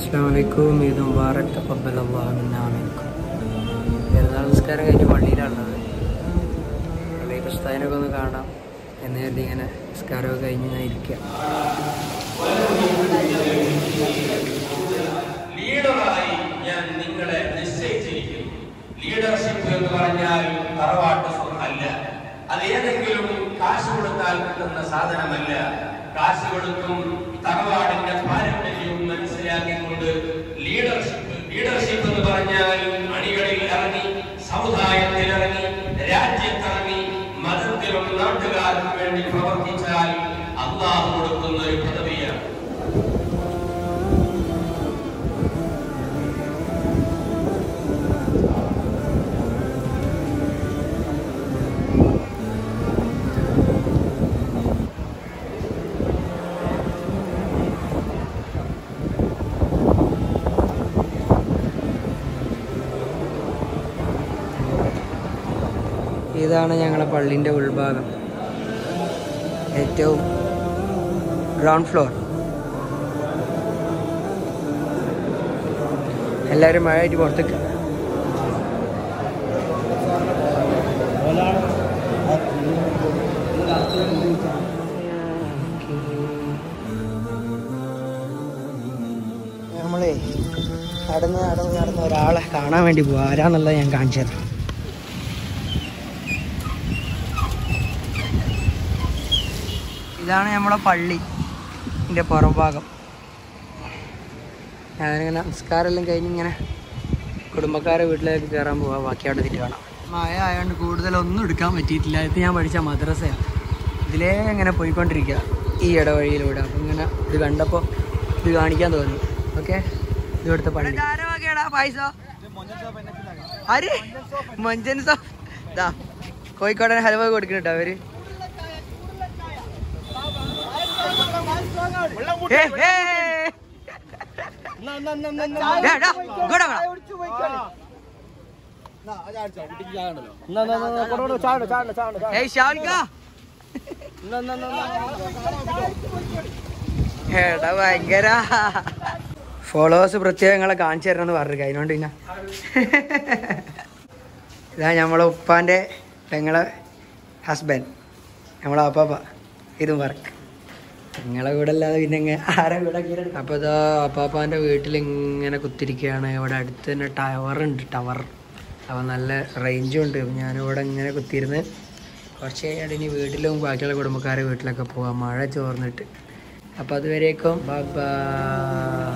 അസ്സാം വലൈക്കും ഈദ് മുബാറക് തഖബ്ബൽ അല്ലാഹു മിന്നാ മിൻകും പെരുന്നാൾ നിസ്കാരം കഴിഞ്ഞ് പള്ളിയിലാണുള്ളത് പള്ളിയിൽ ഉസ്താദിനൊക്കെ ഒന്ന് കാണാം എന്ന് കരുതി ഇങ്ങനെ നിസ്കാരമൊക്കെ കഴിഞ്ഞ് ഇങ്ങനെ ഇരിക്കുക ലീഡറായി ഞാൻ നിങ്ങളെ നിശ്ചയിച്ചിരിക്കുന്നു ലീഡർഷിപ്പ് എന്ന് പറഞ്ഞാൽ തറവാട്ട് സ്വത്തല്ല അത് ഏതെങ്കിലും കാശ് കൊടുത്താൽ കിട്ടുന്ന സാധനമല്ല കാശ് കൊടുത്തും തറവാടിന്റെ പാരമ്പര്യവും മനസ്സിലാക്കിക്കൊണ്ട് ലീഡർഷിപ്പ് ലീഡർഷിപ്പ് എന്ന് പറഞ്ഞാൽ അണികളിൽ ഇറങ്ങി സമുദായത്തിൽ ഇറങ്ങി രാജ്യത്തിറങ്ങി മതത്തിലും നാട്ടുകാർക്കും വേണ്ടി പ്രവർത്തിച്ചാൽ അള്ളാഹു കൊടുക്കുന്ന ഒരു പദവിയാണ് ഇതാണ് ഞങ്ങളെ പള്ളീൻ്റെ ഉൾഭാഗം ഏറ്റവും ഗ്രൗണ്ട് ഫ്ലോർ എല്ലാവരും മഴയായിട്ട് പുറത്തേക്ക് നമ്മളേ നടന്ന് നടന്ന് നടന്ന് ഒരാളെ കാണാൻ വേണ്ടി പോവാ ആരാന്നുള്ളത് ഞാൻ കാണിച്ചത് ഇതാണ് നമ്മളെ പള്ളി എൻ്റെ പുറം ഭാഗം ഞാനിങ്ങനെ നമസ്കാരമെല്ലാം കഴിഞ്ഞ് ഇങ്ങനെ കുടുംബക്കാരെ വീട്ടിലേക്ക് കയറാൻ പോവാ ബാക്കി അവിടെ തിരി കാണാം മഴ ആയതുകൊണ്ട് കൂടുതലൊന്നും എടുക്കാൻ പറ്റിയിട്ടില്ല ഇത് ഞാൻ പഠിച്ച മദ്രസയാണ് ഇതിലേ ഇങ്ങനെ പോയിക്കൊണ്ടിരിക്കുക ഈ ഇടവഴിയിലൂടെ അപ്പം ഇങ്ങനെ ഇത് കണ്ടപ്പോൾ ഇത് കാണിക്കാൻ തോന്നി ഓക്കെ ഇത് ഇവിടുത്തെ പള്ളി പായസോ ആര് മഞ്ചൻ സോപ്പ് ഇതാ കോഴിക്കോടൻ ഹൽവ കൊടുക്കുന്നുണ്ടോ അവര് ഹേ, ഹേ. ഡാ, ഡാ, ഇങ്ങോട്ട് വാ. ഏയ് ഷാനിക്ക. എടാ ഭയങ്കര ഫോളോവേഴ്സ് പ്രത്യേകം നിങ്ങളെ കാണിച്ചു തരണമെന്ന് പറഞ്ഞു അതിനോണ്ട് പിന്നെ ഇതാ നമ്മളെ ഉപ്പാന്റെ പെങ്ങളെ ഹസ്ബൻഡ് നമ്മളെ അപ്പാപ്പ ഇതും വർക്ക് നിങ്ങളെ കൂടെ അല്ലാതെ പിന്നെ ഇങ്ങ- ആരെ കൂടെ അപ്പോൾ ഇതാ അപ്പാപ്പാൻ്റെ വീട്ടിൽ ഇങ്ങനെ കുത്തിരിക്കുകയാണ് ഇവിടെ അടുത്ത് തന്നെ ടവർ ഉണ്ട് ടവർ അപ്പോൾ നല്ല റേഞ്ചും ഉണ്ട് അപ്പോൾ ഞാനിവിടെ ഇങ്ങനെ കുത്തിയിരുന്ന് കുറച്ച് കഴിഞ്ഞാൽ ഇനി വീട്ടിലും ബാക്കിയുള്ള കുടുംബക്കാരെ വീട്ടിലൊക്കെ പോവാം മഴ ചോർന്നിട്ട് അപ്പോൾ അതുവരേക്കും ബൈ